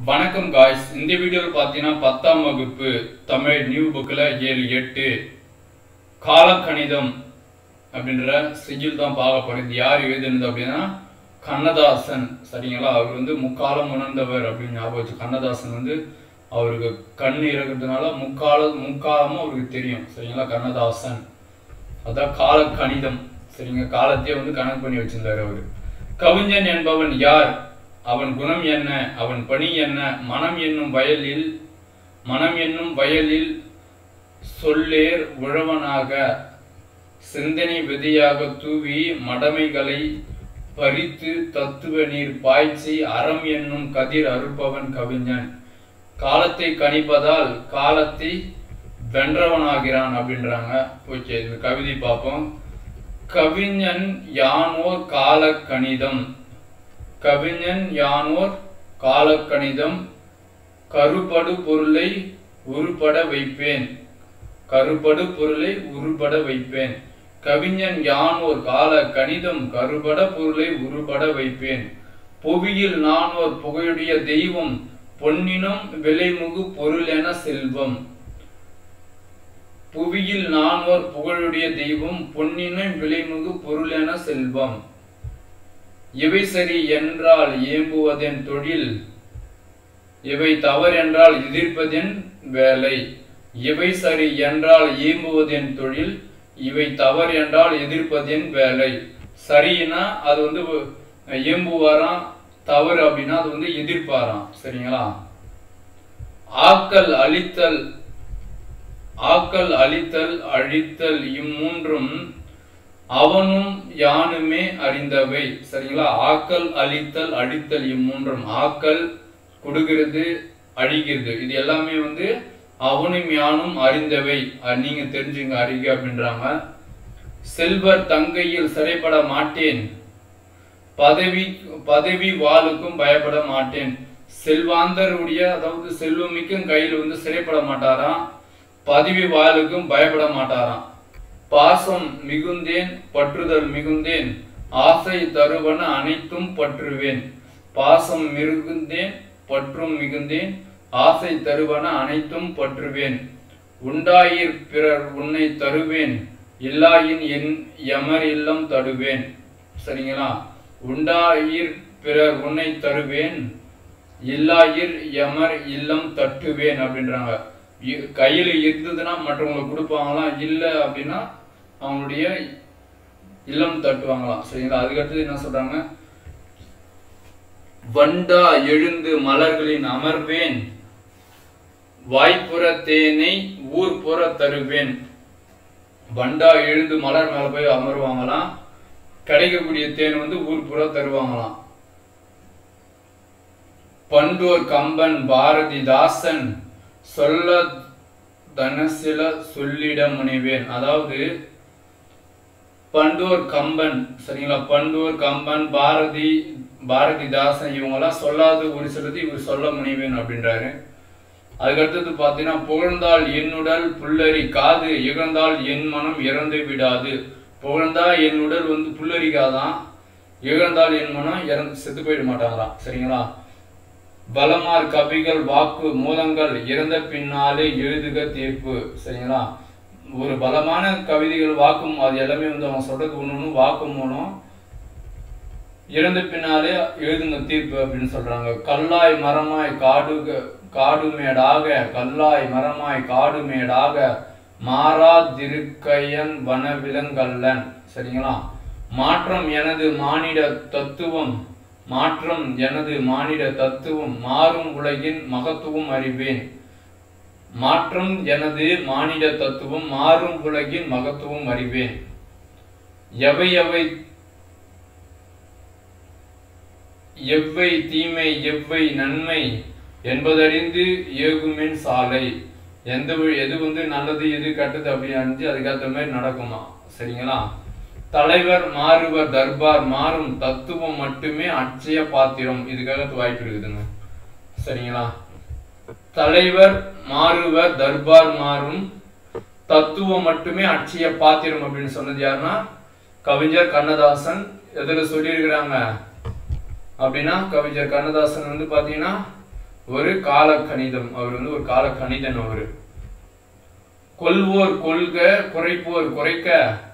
வணக்கம் காய்ஸ் இந்த வீடியோவில் பார்த்தீங்கன்னா பத்தாம் வகுப்பு தமிழ் நியூ புக்கில் ஏழு எட்டு காலக்கணிதம் அப்படின்ற செய்யுள் தான் பார்க்க போறோம் இது யார் எழுதுனது அப்படின்னா கண்ணதாசன் சரிங்களா அவர் வந்து முக்காலம் உணர்ந்தவர் அப்படின்னு ஞாபகம் வச்சு கண்ணதாசன் வந்து அவருக்கு கண் இருக்கிறதுனால முக்கால முக்காலமும் அவருக்கு தெரியும் சரிங்களா கண்ணதாசன் அதான் கால கணிதம் சரிங்க காலத்தையே வந்து கணக்கு பண்ணி வச்சிருந்தாரு அவரு கவிஞன் என்பவன் யார் அவன் குணம் என்ன அவன் பணி என்ன மனம் என்னும் வயலில் மனம் என்னும் வயலில் சொல்லேர் உழவனாக சிந்தனை விதையாக தூவி மடமைகளை பறித்து தத்துவ நீர் பாய்ச்சி அறம் என்னும் கதிர் அறுப்பவன் கவிஞன் காலத்தை கணிப்பதால் காலத்தை வென்றவனாகிறான் அப்படின்றாங்க ஓகே இந்த கவிதை பார்ப்போம் கவிஞன் யானோர் கால கணிதம் கவிஞன் யானோர் காலக்கணிதம் கருப்படு பொருளை உருப்பட வைப்பேன் கருப்படு பொருளை உருப்பட வைப்பேன் கவிஞன் யானோர் கால கணிதம் கருபட பொருளை உருப்பட வைப்பேன் புவியில் நானோர் புகையுடைய தெய்வம் பொன்னினும் விலைமுகு பொருள் என செல்வம் புவியில் நானோர் புகழுடைய தெய்வம் பொன்னினும் விலைமுகு பொருள் என செல்வம் இவை சரி என்றால் ஏம்புவதென் தொழில் இவை தவறென்றால் எதிர்ப்பதென் வேலை இவை சரி என்றால் ஏம்புவதென் தொழில் இவை தவறு என்றால் எதிர்ப்பதென் வேலை சரின்னா அது வந்து ஏம்புவாராம் தவறு அப்படின்னா அது வந்து எதிர்ப்பாராம் சரிங்களா ஆக்கல் அழித்தல் ஆக்கல் அழித்தல் அழித்தல் இம்மூன்றும் அவனும் யானுமே அறிந்தவை சரிங்களா ஆக்கல் அழித்தல் அழித்தல் இம்மூன்றும் ஆக்கல் கொடுக்கிறது அழிக்கிறது இது எல்லாமே வந்து அவனும் யானும் அறிந்தவை அது நீங்க தெரிஞ்சுங்க அறிக அப்படின்றாங்க செல்வர் தங்கையில் சிறைப்பட மாட்டேன் பதவி பதவி வாளுக்கும் பயப்பட மாட்டேன் செல்வாந்தருடைய அதாவது செல்வமிக்கும் கையில் வந்து சிறைப்பட மாட்டாராம் பதவி வாளுக்கும் பயப்பட மாட்டாராம் பாசம் மிகுந்தேன் பற்றுதல் மிகுந்தேன் ஆசை தருவன அனைத்தும் பற்றுவேன் பாசம் மிகுந்தேன் பற்றும் மிகுந்தேன் ஆசை தருவன அனைத்தும் பற்றுவேன் உண்டாயிர் பிறர் உன்னை தருவேன் இல்லாயின் என் எமர் இல்லம் தடுவேன் சரிங்களா உண்டாயிர் பிறர் உன்னை தருவேன் இல்லாயிர் எமர் இல்லம் தட்டுவேன் அப்படின்றாங்க கையில் இருந்ததுன்னா மற்றவங்களுக்கு கொடுப்பாங்களாம் இல்லை அப்படின்னா அவங்களுடைய இல்லம் தட்டுவாங்களாம் சரிங்களா அதுக்கடுத்தது என்ன சொல்றாங்க வண்டா எழுந்து மலர்களின் அமர்வேன் வாய்ப்புற தேனை ஊர்புற தருவேன் வண்டா எழுந்து மலர் மேல போய் அமருவாங்களாம் கிடைக்கக்கூடிய தேன் வந்து ஊர்புற தருவாங்களாம் பண்டோர் கம்பன் பாரதிதாசன் சொல்ல தனசில சொல்லிட முனைவேன் அதாவது பண்டோர் கம்பன் சரிங்களா பண்டோர் கம்பன் பாரதி பாரதிதாசன் இவங்கெல்லாம் சொல்லாத ஒரு சிலது இவர் சொல்ல முனைவேன் அப்படின்றாரு அதுக்கடுத்தது பார்த்தீங்கன்னா புகழ்ந்தால் என்னுடல் புல்லரி காது இகழ்ந்தால் என் மனம் இறந்து விடாது புகழ்ந்தா என் உடல் வந்து புல்லரிக்காதான் இகழ்ந்தால் என் மனம் இறந்து செத்து போயிட மாட்டாங்களாம் சரிங்களா பலமார் கவிகள் வாக்கு மூலங்கள் இறந்த பின்னாலே எழுதுக தீர்ப்பு சரிங்களா ஒரு பலமான கவிதைகள் வாக்கும் அது எல்லாமே வந்து அவங்க சொல்றது ஒண்ணு வாக்கு மூலம் இறந்த பின்னாலே எழுதுங்க தீர்ப்பு அப்படின்னு சொல்றாங்க கல்லாய் மரமாய் காடு காடுமேடாக கல்லாய் மரமாய் காடுமேடாக மாறா திருக்கையன் வனவிலங்கல்லன் சரிங்களா மாற்றம் எனது மானிட தத்துவம் மாற்றம் எனது மானிட தத்துவம் மாறும் உலகின் மகத்துவம் அறிவேன் மாற்றம் எனது மானிட தத்துவம் மாறும் உலகின் மகத்துவம் அறிவேன் எவை எவை எவ்வை தீமை எவ்வை நன்மை என்பதறிந்து ஏகுமின் சாலை எந்த எது வந்து நல்லது எது கெட்டது அப்படின்னு அறிஞ்சு அதுக்கேற்ற மாதிரி நடக்குமா சரிங்களா தலைவர் மாறுவர் தர்பார் மாறும் தத்துவம் மட்டுமே அட்சய பாத்திரம் இதுக்காக வாய்ப்பு இருக்குதுங்க சரிங்களா தலைவர் மாறுவர் தர்பார் மாறும் தத்துவம் மட்டுமே அட்சய பாத்திரம் அப்படின்னு சொன்னது யாருன்னா கவிஞர் கண்ணதாசன் எதுல சொல்லியிருக்கிறாங்க அப்படின்னா கவிஞர் கண்ணதாசன் வந்து பாத்தீங்கன்னா ஒரு கால கணிதம் அவர் வந்து ஒரு கால கணிதன் அவர் கொல்வோர் கொள்க குறைப்போர் குறைக்க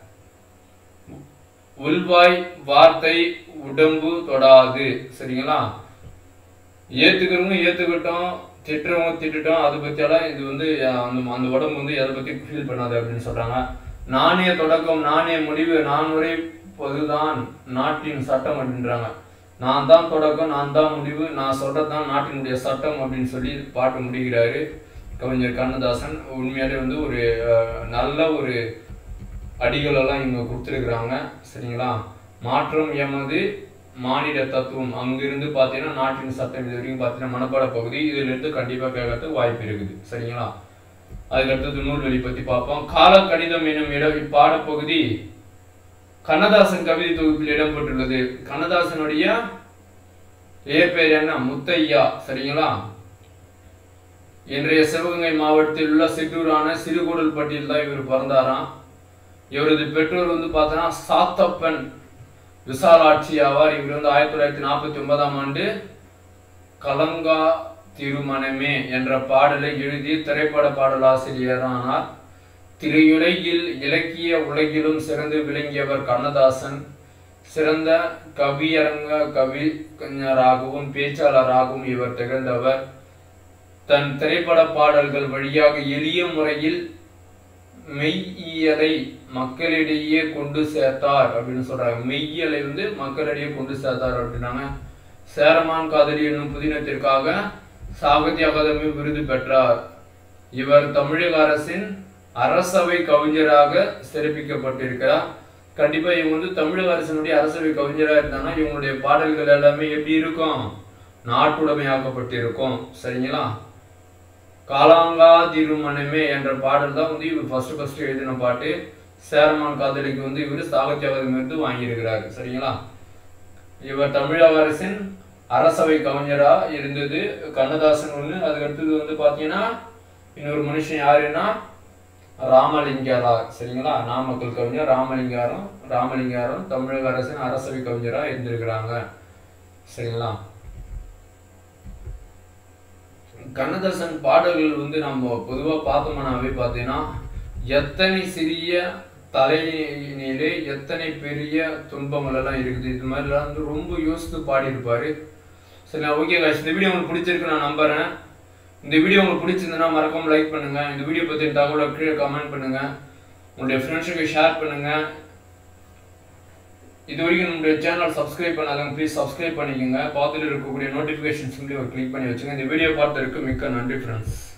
உள்வாய் வார்த்தை உடம்பு தொடாது சரிங்களா ஏத்துக்கிறவங்க ஏத்துக்கிட்டோம் திட்டுறவங்க திட்டுட்டோம் அதை பத்தியெல்லாம் இது வந்து அஹ், அந்த அந்த உடம்பு வந்து எதை பத்தி ஃபீல் பண்ணாது அப்படின்னு சொல்றாங்க நாணய தொடக்கம் நாணய முடிவு நான் உரை பொதுதான் நாட்டின் சட்டம் அப்படின்றாங்க நான் தான் தொடக்கம் நான் தான் முடிவு நான் சொல்றதுதான் நாட்டினுடைய சட்டம் அப்படின்னு சொல்லி பாட்டு முடிகிறாரு கவிஞர் கண்ணதாசன் உண்மையாலே வந்து ஒரு அஹ், நல்ல ஒரு அடிகள் எல்லாம் இவங்க கொடுத்துருக்குறாங்க சரிங்களா மாற்றம் எமது மாநில தத்துவம் அங்கிருந்து பார்த்தீங்கன்னா நாட்டின் சட்டம் இது வரைக்கும் பார்த்தீங்கன்னா மனப்பாட பகுதி இதுல இருந்து கண்டிப்பாக கேட்கறதுக்கு வாய்ப்பு இருக்குது சரிங்களா அதுக்கு அடுத்தது நூல்வெளி பத்தி பார்ப்போம் கால கணிதம் எனும் இட இப்பாடப்பகுதி கண்ணதாசன் கவிதை தொகுப்பில் இடம்பெற்றுள்ளது கண்ணதாசனுடைய இயற்பெயர் என்ன முத்தையா சரிங்களா இன்றைய சிவகங்கை மாவட்டத்தில் உள்ள சிற்றூரான சிறுகூடல்பட்டியில் தான் இவர் பிறந்தாராம் இவரது பெற்றோர் வந்து பார்த்தோன்னா சாத்தப்பன் விசாலாட்சி ஆவார் இவர் வந்து ஆயிரத்தி தொள்ளாயிரத்தி நாற்பத்தி ஒன்பதாம் ஆண்டு கலங்கா திருமணமே என்ற பாடலை எழுதி திரைப்பட பாடலாசிரியரானார் திரையுலகில் இலக்கிய உலகிலும் சிறந்து விளங்கியவர் கண்ணதாசன் சிறந்த கவியரங்க கவிஞராகவும் பேச்சாளராகவும் இவர் திகழ்ந்தவர் தன் திரைப்பட பாடல்கள் வழியாக எளிய முறையில் மெய்யியலை மக்களிடையே கொண்டு சேர்த்தார் அப்படின்னு சொல்றாங்க மெய்யியலை வந்து மக்களிடையே கொண்டு சேர்த்தார் அப்படின்னாங்க சேரமான் காதலி என்னும் புதினத்திற்காக சாகித்ய அகாதமி விருது பெற்றார் இவர் தமிழக அரசின் அரசவை கவிஞராக சிறப்பிக்கப்பட்டிருக்கிறார் கண்டிப்பா இவங்க வந்து தமிழக அரசினுடைய அரசவை கவிஞரா இருந்தாங்கன்னா இவங்களுடைய பாடல்கள் எல்லாமே எப்படி இருக்கும் நாட்டுடைமையாக்கப்பட்டிருக்கும் சரிங்களா காலாங்கா திருமணமே என்ற பாடல் தான் வந்து இவர் ஃபர்ஸ்ட் ஃபர்ஸ்ட் எழுதின பாட்டு சேரமான் காதலிக்கு வந்து இவர் சாகித்ய அகாதமி விருது வாங்கியிருக்கிறார் சரிங்களா இவர் தமிழக அரசின் அரசவை கவிஞரா இருந்தது கண்ணதாசன் ஒண்ணு அதுக்கு அடுத்தது வந்து பாத்தீங்கன்னா இன்னொரு மனுஷன் யாருன்னா ராமலிங்காரார் சரிங்களா நாமக்கல் கவிஞர் ராமலிங்காரம் ராமலிங்காரம் தமிழக அரசின் அரசவை கவிஞரா இருந்திருக்கிறாங்க சரிங்களா கண்ணதாசன் பாடல்கள் வந்து நம்ம பொதுவா பார்த்தோம்னாவே பார்த்தீங்கன்னா எத்தனை சிறிய தலையினிலே எத்தனை பெரிய துன்பங்கள் எல்லாம் இருக்குது இது மாதிரிலாம் வந்து ரொம்ப யோசித்து பாடியிருப்பாரு சரி ஓகே காஷ் இந்த வீடியோ உங்களுக்கு பிடிச்சிருக்கு நான் நம்புறேன் இந்த வீடியோ உங்களுக்கு பிடிச்சிருந்ததுன்னா மறக்காம லைக் பண்ணுங்க இந்த வீடியோ பத்தி தகவலை கீழே கமெண்ட் பண்ணுங்க உங்களுடைய ஃப்ரெண்ட்ஸுக்கு ஷேர் பண்ணுங்க இது வரைக்கும் நம்முடைய சேனல் சப்ஸ்கிரைப் பண்ணாதவங்க ப்ளீஸ் சப்ஸ்கிரைப் பண்ணிக்கோங்க பார்த்துட்டு இருக்கக்கூடிய நோட்டிஃபிகேஷன் சிம்லி ஒரு கிளிக் பண்ணி வச்சுங்க இந்த வீடியோ பார்த்ததற்கு மிக்க நன்றி ஃப்ரெண்ட்ஸ்